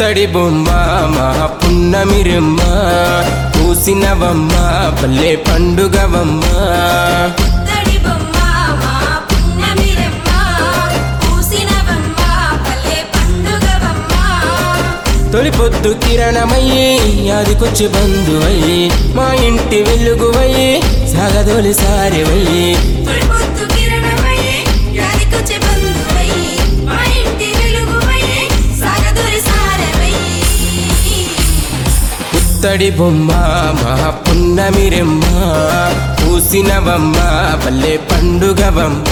పుత్తడి బొమ్మ మా పున్నమిరమ్మ పూసినవమ్మ పల్లె పండుగవమ్మ పుత్తడి బొమ్మ మా పున్నమిరమ్మ పూసినవమ్మ పల్లె పండుగవమ్మ తొలి పొద్దు కిరణమయ్యి యాదికొచ్చి బంధువయ్యి మా ఇంటి వెలుగువయ్యి సాగదోలి సారివయ్యి తొలిపొద్దు కిరణమయ్యే యాదికొచ్చే బంధువయ్యే మా ఇంటి వెలుగువయ్యే సాగదొరి సారవయ్యే పుత్తడి బొమ్మ మా పున్నమిరమ్మ పూసినవమ్మ పల్లె పండుగవమ్మ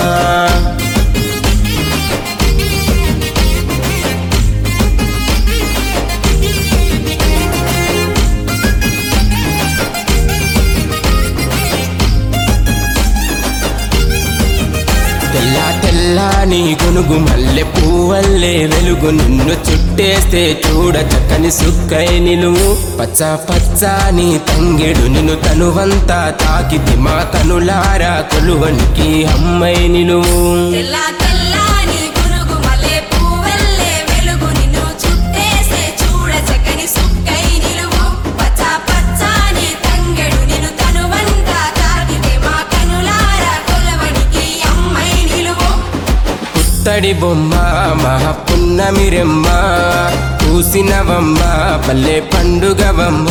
తెల్ల తెల్లాని గొనుగు మల్లె పువ్వల్లే వెలుగు నిన్ను చుట్టేస్తే చూడ చక్కని సుక్కై నిలువు పచ్చ పచ్చాని తంగెడు నిన్ను తనువంతా తాకితి మా కనులారా కొలువనికి అమ్మై నిలువు తెల్ల తెల్లాని గునుగు మలే పువ్వల్లే వెలుగు నిన్ను చుట్టేసే చూడ చక్కని సుక్కై నిలువు పచ్చ పచ్చాని తంగెడు నిన్ను తనువంతా తాకితే మా కనులారా కొలవనికి అమ్మై నిలువు పుత్తడి బొమ్మ మా పున్నమిరమ్మ పూసినవమ్మ పల్లె పండుగవమ్మ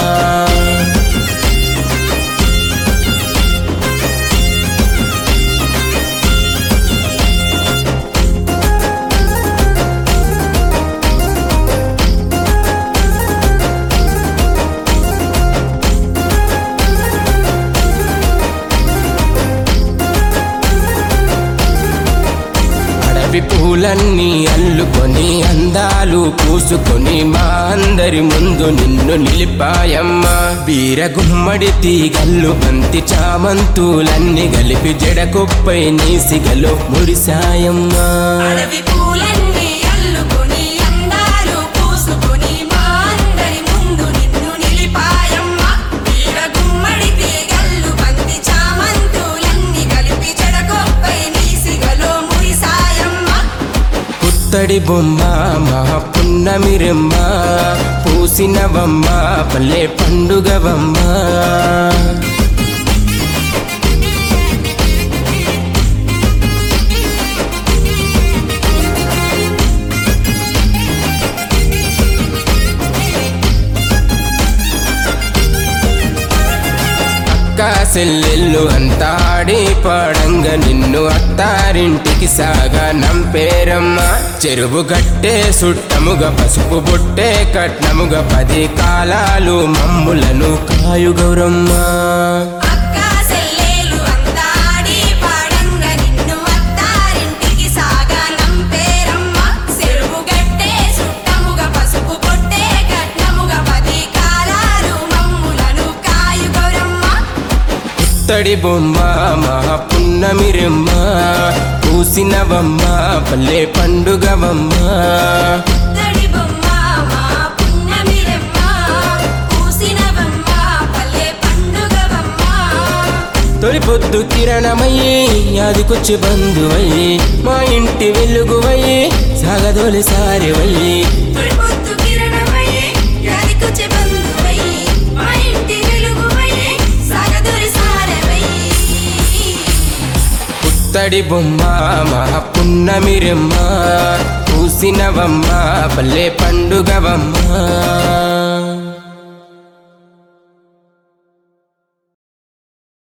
అడవి పూలన్నీ అల్లుకొని అందాలు పూసుకొని మా అందరి ముందు నిన్ను నిలిపాయమ్మ వీర గుమ్మడి తీగల్లు బంతి చామంతులన్నీ కలిపి జడకొప్పై నీసిగలు మురిసాయమ్మ అడవి పూలన్నీ అల్లుకొని అందాలు పూసుకొని మా అందరి ముందు నిన్ను నిలిపాయమ్మ వీర గుమ్మడి తీగల్లు బంతి చామంతులన్నీ కలిపి చెడగొప్పై నీసిగలో మురిసాయమ్మ పుత్తడి బొమ్మ మా పున్నమిరమ్మ పూసినవమ్మ పల్లె పండుగవమ్మ అక్క సెల్లెళ్ళు అంతా ఆడి పాడంగ నిన్ను అత్తారింటికి సాగా నంపేరమ్మ చెరువు గట్టే సుట్టముగా పసుపు బొట్టే కట్నముగా పది కాలాలు మమ్ములను కాయు గౌరమ్మ అక్క సెల్లేలు అంతాడి పాడంగ నిన్ను అత్తారింటికి సాగా నంపేరమ్మ చెరువు గట్టే సుట్టముగా పసుపు పొట్టే కట్నముగా పది కాలాలు మమ్ములను కాయు గౌరమ్మ పుత్తడి బొమ్మ మా పున్నమిరమ్మ పూసినవమ్మ పల్లె పండుగవమ్మ పుత్తడి బొమ్మ మా పున్నమిరమ్మ పూసినవమ్మ పల్లె పండుగవమ్మ తొలి పొద్దు కిరణమయ్యి యాదికొచ్చి బంధువయ్యి మా ఇంటి వెలుగువయ్యి సాగదోలి సారివయ్యి తొలిపొద్దు కిరణమయ్యే యాదికొచ్చే బంధువయ్యే మా ఇంటి వెలుగువయ్యే సాగదొరి సారవయ్యే పుత్తడి బొమ్మ మా పున్నమిరమ్మ పూసినవమ్మ పల్లె పండుగవమ్మ